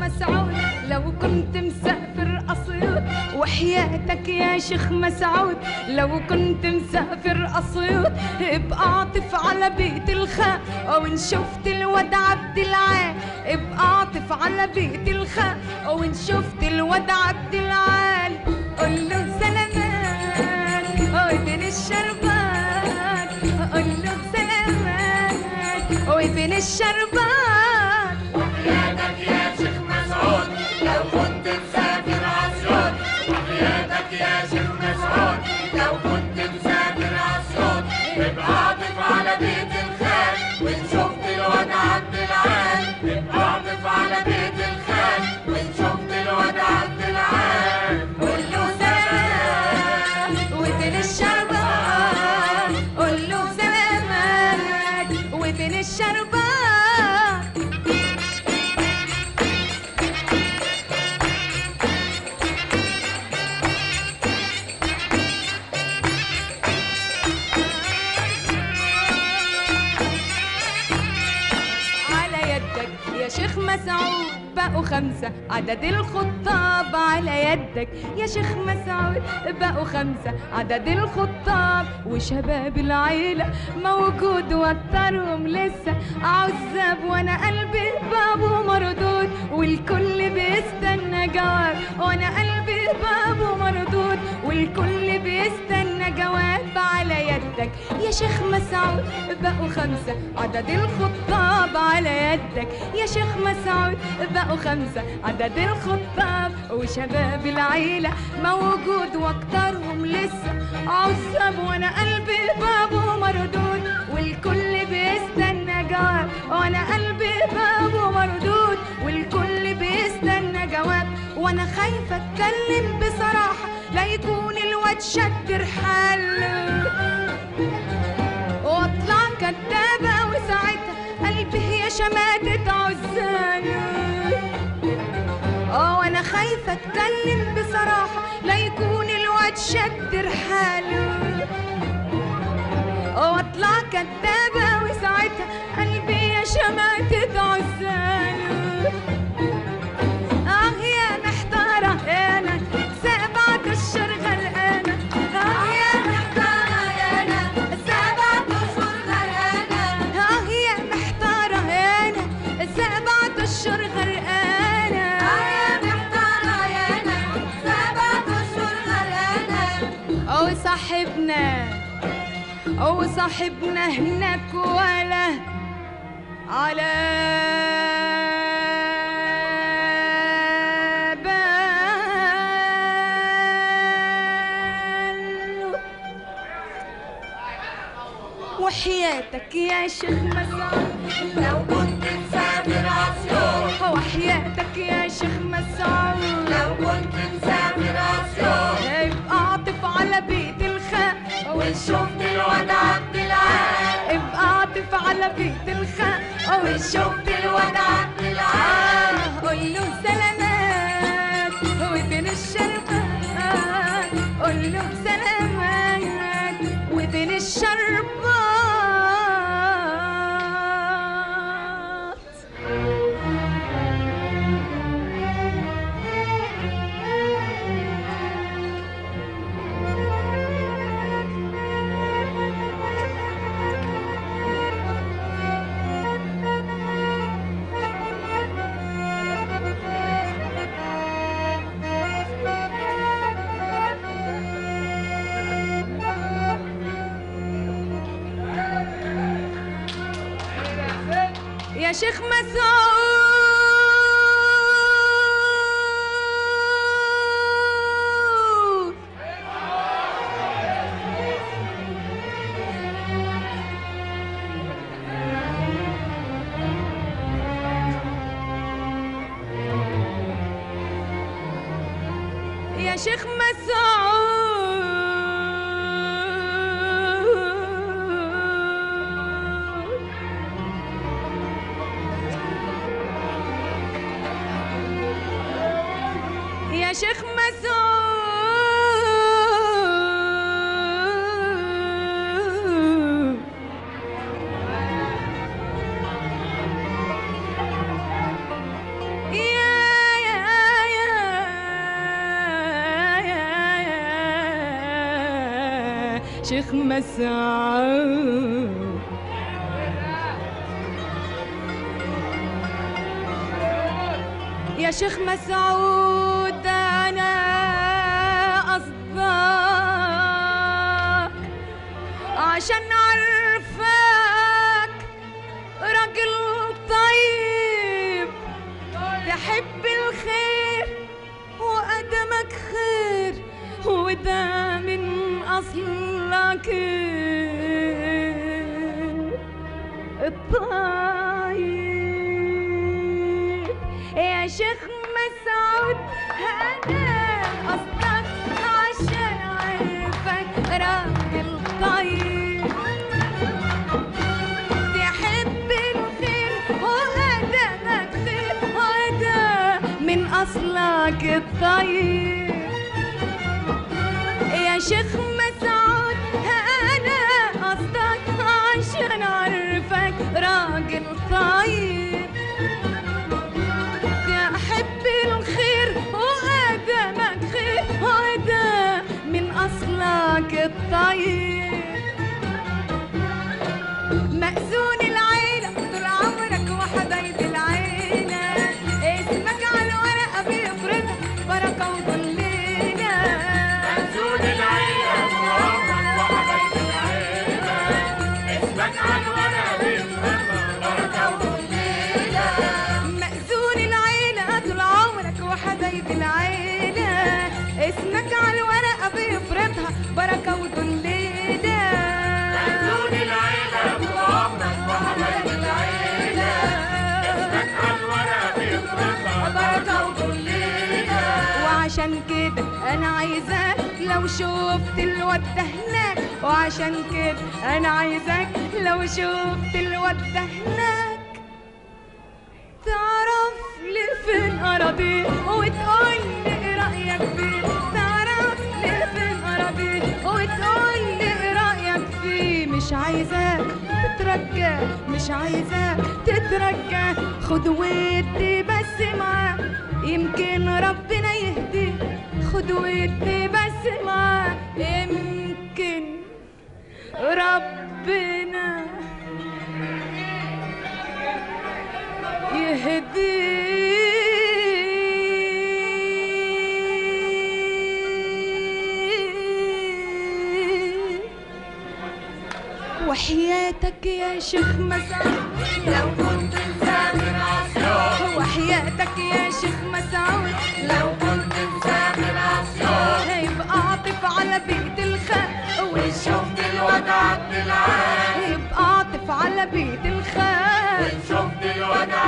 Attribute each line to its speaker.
Speaker 1: مسعود لو كنت مسافر أسيوط وحياتك يا شيخ مسعود لو كنت مسافر أسيوط ابقى عاطف على بيت الخاء وإن شفت الواد عبد العال ابقى عاطف على بيت الخاء وإن شفت الواد عبد العال قول له سلامات وفين الشربات قول له سلامات وفين الشربات
Speaker 2: وحياتك يا شيخ مسعود لو كنت مسافر عسيوط وحياتك يا شيخ مسعود لو كنت مسافر عسيوط ابقى عاطف على بيت الخال وان شفت الواد عبد العال ابقى عاطف على بيت الخال وان شفت الواد عبد العال
Speaker 1: قول له سلام وفين الشربات قول له سلامات وفين الشربات على يدك يا شيخ مسعود بقوا خمسة عدد الخطاب على يدك يا شيخ مسعود بقوا خمسة عدد الخطاب وشباب العيلة موجود واكترهم لسه عزاب وانا قلبي بابه مردود والكل بيستنى جواب وانا قلبي بابه مردود والكل بيستنى جواب على يدك يا شيخ مسعود بقوا خمسة عدد الخطاب على يدك يا شيخ مسعود بقوا خمسة عدد الخطاب وشباب العيلة موجود واكترهم لسه عزب وانا قلبي بابه مردود والكل بيستنى جواب وانا قلبي بابه مردود والكل بيستنى جواب وانا خايفة اتكلم بصراحة لا يكون الواد شد رحاله واطلع كدابة وساعتها قلبي هي شماتة عزالة اه وانا خايفة اتكلم بصراحة لا يكون الواد شد رحاله اه واطلع كدابة وساعتها قلبي هي شماتة عزالة اه يا محتارة انا سبعة اشهر غرقانة اه يا محتارة انا سبعة اشهر غرقانة اه يا محتارة انا سبعة اشهر غرقانة اه يا محتارة انا سبعة اشهر غرقانة او صاحبنا او صاحبنا هناك ولا على باله وحياتك يا شيخ مسعود
Speaker 2: لو كنت مسافر عسيوط
Speaker 1: وحياتك يا شيخ مسعود
Speaker 2: لو كنت مسافر عسيوط
Speaker 1: ابقى عاطف على بيت الخاء
Speaker 2: وان شفت الواد عبد العال
Speaker 1: ابقى عاطف على بيت الخاء
Speaker 2: وان شفت الواد عبد العال
Speaker 1: قول له سلامات وفين الشربات قول له سلامات وفين الشربات يا شيخ مسعود يا شيخ مسعود يا شيخ مسعود يا شيخ مسعود يا شيخ مسعود انا قصدك عشان عارفاك راجل طيب تحب الخير وقدمك خير وده من اصلك الطيب يا شيخ مسعود انا قصدك عشان عارفك راجل طيب تحب الخير وقدمك خير وده من اصلك الطيب يا شيخ مسعود انا قصدك عشان عارفك راجل طيب تحب الخير وقدمك خير وده من اصلك الطيب مأذون العيلة طول عمرك وحبايب العيلة اسمك على الورقة بيفرضها بركة وضليلة
Speaker 2: مأذون العيلة وعمرك وحبايب العيلة اسمك على الورقة بيفرضها بركة وضليلة
Speaker 1: مأذون العيلة طول عمرك وحبايب العيلة اسمك على الورقة بيفرضها بركة وضليلة
Speaker 2: مأذون العيلة وعمرك وحبايب العيلة اسمك على الورقة بيفرضها بركة وضليلة
Speaker 1: وعشان كده انا عايزاك لو شفت الواد ده هناك وعشان كده انا عايزاك لو شفت الواد ده هناك تعرف لي فين اراضيه وتقول لي ايه رايك فيه تعرف لي فين اراضيه وتقول لي ايه رايك فيه مش عايزاك تترجى مش عايزاك تترجى خد ودي بس معاه يمكن ربنا يهديه خد ودي بس معاه يمكن ربنا يهديه وحياتك يا شيخ مسعود
Speaker 2: لو كنت مسافر عصيان
Speaker 1: وحياتك يا شيخ مسعود
Speaker 2: لو كنت مسافر عصيان
Speaker 1: يبقى عاطف على بيت الخال
Speaker 2: شفت الواد عبد العال
Speaker 1: يبقى عاطف على بيت الخال
Speaker 2: شفت الواد